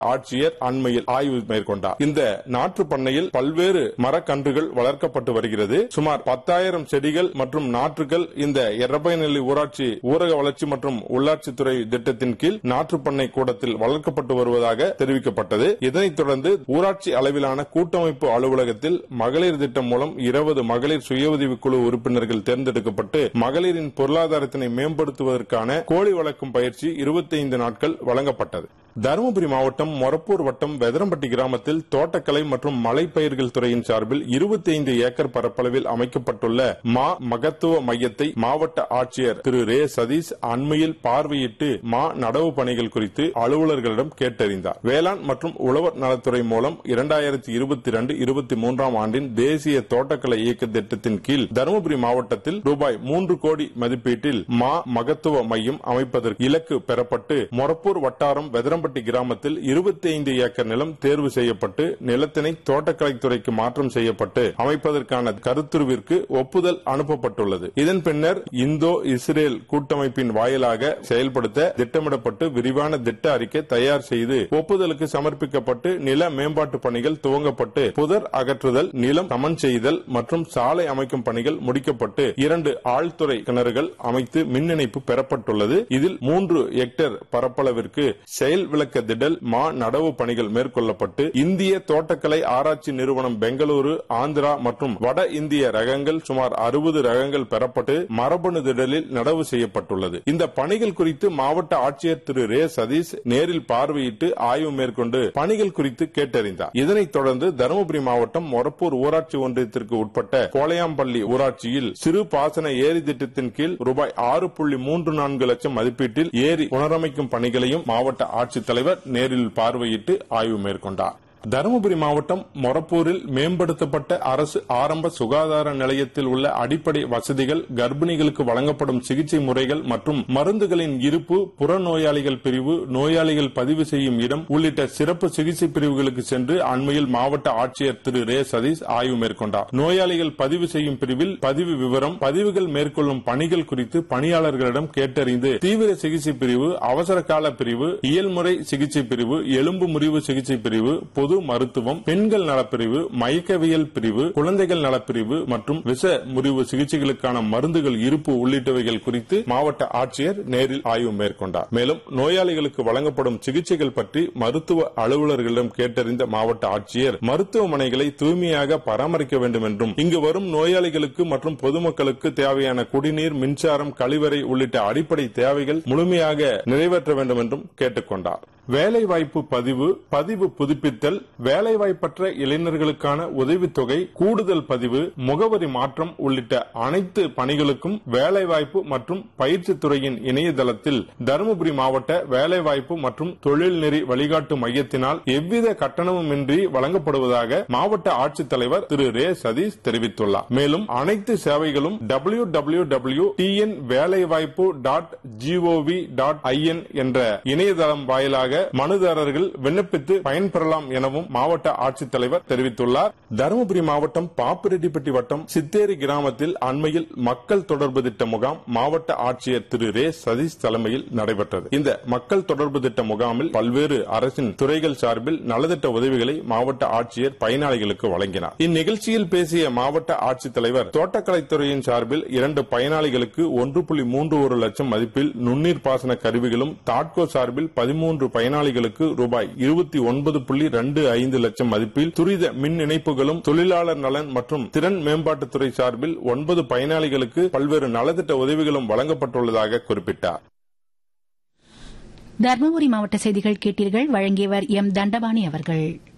ஆட்சியர் அண்மையில் ஆய்வு மேற்கொண்டார் இந்த நாற்று பண்ணையில் பல்வேறு மரக்கன்றுகள் வளர்க்கப்பட்டு வருகிறது சுமார் பத்தாயிரம் செடிகள் மற்றும் நாற்றுகள் இந்த எரபைநெல்லி ஊராட்சி ஊரக வளர்ச்சி மற்றும் உள்ளாட்சித்துறை திட்டத்தின் கீழ் நாற்று பண்ணை கூடத்தில் வளர்க்கப்பட்டு வருவதாக தெரிவிக்கப்பட்டது இதனைத் தொடர்ந்து ஊராட்சி அளவிலான கூட்டமைப்பு அலுவலகத்தில் மகளிர் திட்டம் மூலம் இருபது மகளிர் சுய உதவிக்குழு உறுப்பினர்கள் தேர்ந்தெடுக்கப்பட்டு மகளிரின் பொருளாதாரத்தினை மேம்படுத்துவதற்கான கோழி வளர்க்கும் பயிற்சி இருபத்தைந்து நாட்கள் வழங்கப்பட்டது தருமபுரி மாவட்டம் மொரப்பூர் வட்டம் வெதரம்பட்டி கிராமத்தில் தோட்டக்கலை மற்றும் மலைப்பயிர்கள் துறையின் சார்பில் 25 ஏக்கர் பரப்பளவில் அமைக்கப்பட்டுள்ள மா மகத்துவ மையத்தை மாவட்ட ஆட்சியர் திரு ரே சதீஷ் அண்மையில் பார்வையிட்டு மா நடவு பணிகள் குறித்து அலுவலர்களிடம் கேட்டறிந்தார் வேளாண் மற்றும் உழவர் நலத்துறை மூலம் இரண்டாயிரத்தி இருபத்தி ரெண்டு இருபத்தி மூன்றாம் ஆண்டின் தேசிய தோட்டக்கலை இயக்க திட்டத்தின் கீழ் தருமபுரி மாவட்டத்தில் ரூபாய் மூன்று கோடி மதிப்பீட்டில் மா மகத்துவ மையம் அமைப்பதற்கு இலக்கு பெறப்பட்டு மொரப்பூர் வட்டாரம் வெதரம்பட்டி கிராமத்தில் 25 ஏக்கர் நிலம் தேர்வு செய்யப்பட்டு நிலத்தினை தோட்டக்கலைத்துறைக்கு மாற்றம் செய்யப்பட்டு அமைப்பதற்கான கருத்துருவிற்கு ஒப்புதல் அனுப்பப்பட்டுள்ளது இதன் பின்னர் இந்தோ இஸ்ரேல் கூட்டமைப்பின் வாயிலாக செயல்படுத்த திட்டமிடப்பட்டு விரிவான திட்ட அறிக்கை தயார் செய்து ஒப்புதலுக்கு சமர்ப்பிக்கப்பட்டு நில மேம்பாட்டு பணிகள் துவங்கப்பட்டு புதர் அகற்றுதல் நிலம் சமன் செய்தல் மற்றும் சாலை அமைக்கும் பணிகள் முடிக்கப்பட்டு இரண்டு ஆழ்துறை கிணறுகள் அமைத்து மின் இணைப்பு பெறப்பட்டுள்ளது இதில் மூன்று ஹெக்டேர் பரப்பளவிற்கு செயல் விளக்க திடல் மா நடவு பணிகள் மேற்கொள்ளப்பட்டு இந்திய தோட்டக்கலை ஆராய்ச்சி நிறுவனம் பெங்களூரு ஆந்திரா மற்றும் வட இந்திய ரகங்கள் சுமார் அறுபது ரகங்கள் பெறப்பட்டு மரபணு திடலில் நடவு செய்யப்பட்டுள்ளது இந்த பணிகள் குறித்து மாவட்ட ஆட்சியர் திரு ரே சதீஷ் நேரில் பார்வையிட்டு ஆய்வு மேற்கொண்டு பணிகள் குறித்து கேட்டறிந்தார் இதனைத் தொடர்ந்து தருமபுரி மாவட்டம் மொரப்பூர் ஊராட்சி ஒன்றியத்திற்கு உட்பட்ட கோலையாம்பள்ளி ஊராட்சியில் சிறு பாசன ஏரி திட்டத்தின் கீழ் ரூபாய் ஆறு புள்ளி மூன்று நான்கு லட்சம் மதிப்பீட்டில் ஏரி புனரமைக்கும் பணிகளையும் மாவட்ட ஆட்சித்தலைவர் நேரில் பார்வையிட்டு ஆய்வு மேற்கொண்டார் தருமபுரி மாவட்டம் மொரப்பூரில் மேம்படுத்தப்பட்ட அரசு ஆரம்ப சுகாதார நிலையத்தில் உள்ள அடிப்படை வசதிகள் கர்ப்பிணிகளுக்கு வழங்கப்படும் சிகிச்சை முறைகள் மற்றும் மருந்துகளின் இருப்பு புறநோயாளிகள் பிரிவு நோயாளிகள் பதிவு செய்யும் இடம் உள்ளிட்ட சிறப்பு சிகிச்சை பிரிவுகளுக்கு சென்று அண்மையில் மாவட்ட ஆட்சியர் திரு ரே சதீஷ் ஆய்வு மேற்கொண்டார் நோயாளிகள் பதிவு செய்யும் பிரிவில் பதிவு விவரம் பதிவுகள் மேற்கொள்ளும் பணிகள் குறித்து பணியாளர்களிடம் கேட்டறிந்து தீவிர சிகிச்சை பிரிவு அவசர கால பிரிவு இயல்முறை சிகிச்சை பிரிவு எலும்பு முறிவு சிகிச்சை பிரிவு பொது மருத்துவம் பெண்கள் நலப்பிரிவு மயக்கவியல் பிரிவு குழந்தைகள் நலப்பிரிவு மற்றும் விஷ முறிவு சிகிச்சைகளுக்கான மருந்துகள் இருப்பு உள்ளிட்டவைகள் குறித்து மாவட்ட ஆட்சியர் நேரில் ஆய்வு மேற்கொண்டார் மேலும் நோயாளிகளுக்கு வழங்கப்படும் சிகிச்சைகள் பற்றி மருத்துவ அலுவலர்களிடம் கேட்டறிந்த மாவட்ட ஆட்சியர் மருத்துவமனைகளை தூய்மையாக பராமரிக்க வேண்டும் என்றும் இங்கு வரும் நோயாளிகளுக்கு மற்றும் பொதுமக்களுக்கு தேவையான குடிநீர் மின்சாரம் கழிவறை உள்ளிட்ட அடிப்படை தேவைகள் முழுமையாக நிறைவேற்ற வேண்டும் என்றும் கேட்டுக் கொண்டார் வேலைவாய்ப்பு பதிவு பதிவு புதுப்பித்தல் வேலைவாய்ப்பற்ற இளைஞர்களுக்கான உதவித்தொகை கூடுதல் பதிவு முகவரி மாற்றம் உள்ளிட்ட அனைத்து பணிகளுக்கும் வேலைவாய்ப்பு மற்றும் பயிற்சி துறையின் இணையதளத்தில் தருமபுரி மாவட்ட வேலைவாய்ப்பு மற்றும் தொழில்நெறி வழிகாட்டு மையத்தினால் எவ்வித கட்டணமுமின்றி வழங்கப்படுவதாக மாவட்ட ஆட்சித்தலைவர் திரு ரே சதீஷ் தெரிவித்துள்ளார் மேலும் அனைத்து சேவைகளும் டபிள்யூ டபிள்யூ டபிள்யூ டிஎன் வேலைவாய்ப்பு டாட் ஜிஓவி டாட் ஐஎன் என்ற இணையதளம் வாயிலாக மனுதாரர்கள் விண்ணப்பித்து பயன்பெறலாம் எனவும் மாவட்ட ஆட்சித்தலைவர் தெரிவித்துள்ளார் தருமபுரி மாவட்டம் பாப்பிரெட்டிப்பட்டி வட்டம் சித்தேரி கிராமத்தில் அண்மையில் மக்கள் தொடர்பு திட்ட முகாம் மாவட்ட ஆட்சியர் திரு ரே சதீஷ் தலைமையில் நடைபெற்றது இந்த மக்கள் தொடர்பு திட்ட முகாமில் பல்வேறு அரசின் துறைகள் சார்பில் நலத்திட்ட உதவிகளை மாவட்ட ஆட்சியர் பயனாளிகளுக்கு வழங்கினார் இந்நிகழ்ச்சியில் பேசிய மாவட்ட ஆட்சித்தலைவர் தோட்டக்கலைத்துறையின் சார்பில் இரண்டு பயனாளிகளுக்கு ஒன்று புள்ளி மூன்று ஒரு லட்சம் மதிப்பில் நுண்ணீர் பாசன கருவிகளும் தாட்கோ சார்பில் பதிமூன்று பயனாளிகளுக்கு ரூபாய் இருபத்தி ஒன்பது புள்ளி ரெண்டு ஐந்து லட்சம் மதிப்பில் துரித மின் இணைப்புகளும் தொழிலாளர் நலன் மற்றும் திறன் மேம்பாட்டுத்துறை சார்பில் ஒன்பது பயனாளிகளுக்கு பல்வேறு நலத்திட்ட உதவிகளும் வழங்கப்பட்டுள்ளதாக குறிப்பிட்டார் தருமபுரி மாவட்ட செய்திகள் கேட்டீர்கள் வழங்கியவர் எம் தண்டபாணி அவர்கள்